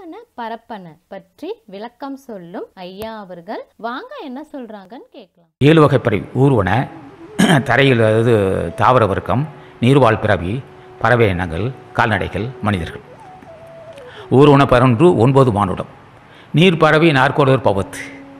ஊர்வன பரப்பன பற்றி விளக்கம் சொல்லும் ஐயா அவர்கள் வாங்க என்ன சொல்றாங்கன்னு கேட்கலாம் ஏழு வகை பறவை ஊர்வன தரையில் அதாவது தாவர வர்க்கம் நீர்வாழ் பிறவி பறவை இனங்கள் கால்நடைகள் மனிதர்கள் ஊர்வன பரொன்று ஒன்பது மானுடம் நீர் பறவை நாற்கோடர் பவத்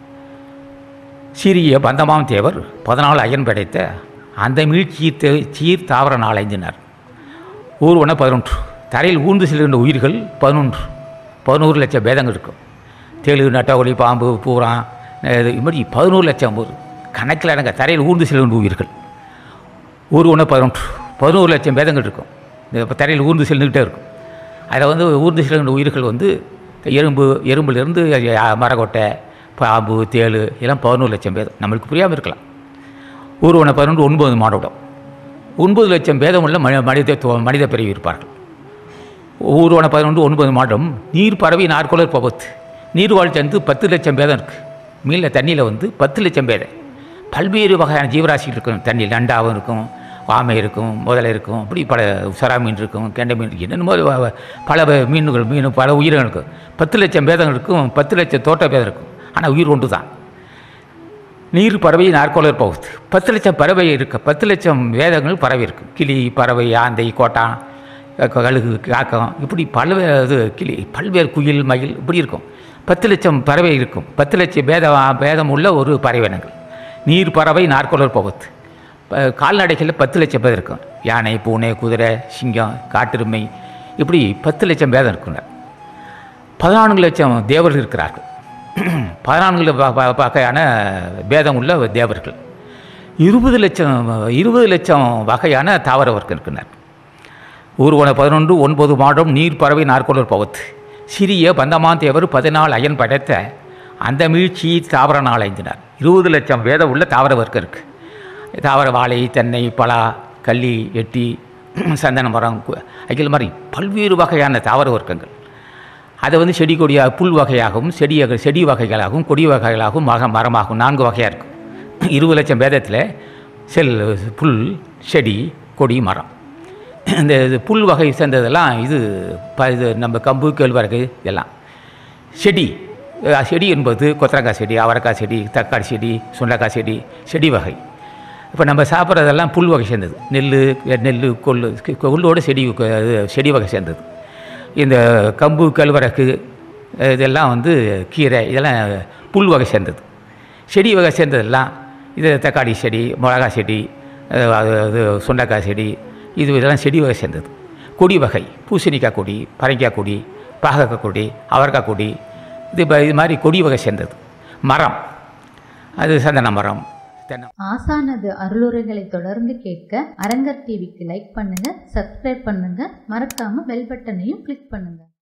சிறிய பந்தமாம் தேவர் பதினாலு அயன் படைத்த அந்த மீள் சீர்த்த சீர் தாவர நாளைந்தினார் ஊர்வன பதினொன்று தரையில் ஊர்ந்து செல்கின்ற உயிர்கள் பதினொன்று பதினோரு லட்சம் பேதங்கள் இருக்கும் தெளு நட்டவழி பாம்பு பூரா இது இப்படி பதினோரு லட்சம் ஒரு கணக்கில் அடங்க தரையில் ஊர்ந்து செல்கின்ற உயிர்கள் ஊர்வன பதினொன்று பதினோரு லட்சம் பேதங்கள் இருக்கும் இந்த தரையில் ஊர்ந்து செல்லுக்கிட்டே இருக்கும் அதில் வந்து ஊர்ந்து செல்கின்ற உயிர்கள் வந்து எறும்பு எறும்புலேருந்து மரக்கொட்டை பாம்பு தேளு இதெல்லாம் பதினோரு லட்சம் பேதம் நம்மளுக்கு புரியாமல் இருக்கலாம் ஊர்வன பதினொன்று ஒன்பது மானுடம் ஒன்பது லட்சம் பேதம் உள்ள மனி மனித துவ- மனித பிரிவு இருப்பார்கள் ஊர்வன பதினொன்று ஒன்பது மாதம் நீர் பறவை நாற்கொலர் பபத்து நீர்வாழ் சேர்ந்து பத்து லட்சம் பேதம் இருக்குது மீனில் தண்ணியில் வந்து பத்து லட்சம் பேதை பல்வேறு வகையான ஜீவராசிகள் இருக்கும் தண்ணியில் நண்டாவும் இருக்கும் ஆமை இருக்கும் முதலை இருக்கும் அப்படி பல சரா மீன் இருக்கும் கெண்டை மீன் என்னென்னமோ வ- வ- பல வ- மீன்கள் மீன் பல உயிரினங்கள் இருக்கும் பத்து லட்சம் பேதம் இருக்கும் பத்து லட்சம் தோட்ட பேதம் இருக்கும் ஆனால் உயிர் ஒன்று தான் நீர் பறவை நாற்கோளர் பகுத்து பத்து லட்சம் பறவை இருக்கு பத்து லட்சம் வேதங்கள் பறவை இருக்கு கிளி பறவை ஆந்தை கோட்டான் க- கழுகு காக்கம் இப்படி பல்வேறு இது கிளி பல்வேறு குயில் மயில் இப்படி இருக்கும் பத்து லட்சம் பறவை இருக்கும் பத்து லட்சம் பேத பேதம் உள்ள ஒரு பறவை இனங்கள் நீர் பறவை நாற்கோளர் பகுத்து ப- கால்நடைகளில் பத்து லட்சம் பேர் இருக்கும் யானை பூனை குதிரை சிங்கம் காட்டெருமை இப்படி பத்து லட்சம் பேதம் இருக்குங்க பதினான்கு லட்சம் தேவர்கள் இருக்கிறார்கள் பதினான்கு வ- வ- வகையான பேதம் உள்ள தேவர்கள் இருபது லட்சம் இருபது லட்சம் வகையான தாவர வர்க்கம் இருக்கின்றனர் ஊர்வன பதினொன்று ஒன்பது மாதம் நீர் பறவை நாற்கொள்ளர் பவத்து சிறிய பந்தமான் தேவர் பதினாலு அயன் படைத்த அந்த மீழ்ச்சி தாவர நாளைந்தினார் இருபது லட்சம் வேதம் உள்ள தாவர வர்க்கம் இருக்குது தாவர வாழை தென்னை பலா கள்ளி எட்டி சந்தன மரம் கு- அகில் மாதிரி பல்வேறு வகையான தாவர வர்க்கங்கள் அதை வந்து செடி கொடியாக புல் வகையாகவும் செடி செடி வகைகளாகவும் கொடி வகைகளாகவும் மக மரமாகவும் நான்கு வகையாக இருக்கும் இருபது லட்சம் பேதத்தில் செல் புல் செடி கொடி மரம் இந்த இது புல் வகை சேர்ந்ததெல்லாம் இது ப இது நம்ம கம்பு கேழ்வரகு இதெல்லாம் செடி அஹ் செடி என்பது கொத்தரங்காய் செடி அவரைக்காய் செடி தக்காளி செடி சுண்டைக்காய் செடி செடி வகை இப்போ நம்ம சாப்பிட்றதெல்லாம் புல் வகை சேர்ந்தது நெல் நெல் கொள்ளு கொள்ளோட செடி க- இது செடி வகை சேர்ந்தது இந்த கம்பு கேழ்வரகு அஹ் இதெல்லாம் வந்து கீரை இதெல்லாம் புல் வகை சேர்ந்தது செடி வகை சேர்ந்ததெல்லாம் இது தக்காளி செடி மிளகா செடி அஹ் அது அது சுண்டைக்காய் செடி இது இதெல்லாம் செடி வகை சேர்ந்தது கொடி வகை பூசணிக்காய் கொடி பரங்கிக்காய் கொடி பாகக்காய் கொடி அவரைக்காய் கொடி இது இப்போ இது மாதிரி கொடி வகை சேர்ந்தது மரம் அது சந்தன மரம் தென்னை ஆசானது அருளுரைகளை தொடர்ந்து கேட்க அரங்கர் டிவிக்கு லைக் பண்ணுங்க சப்ஸ்கிரைப் பண்ணுங்க மறக்காம பெல் பட்டனையும் கிளிக் பண்ணுங்க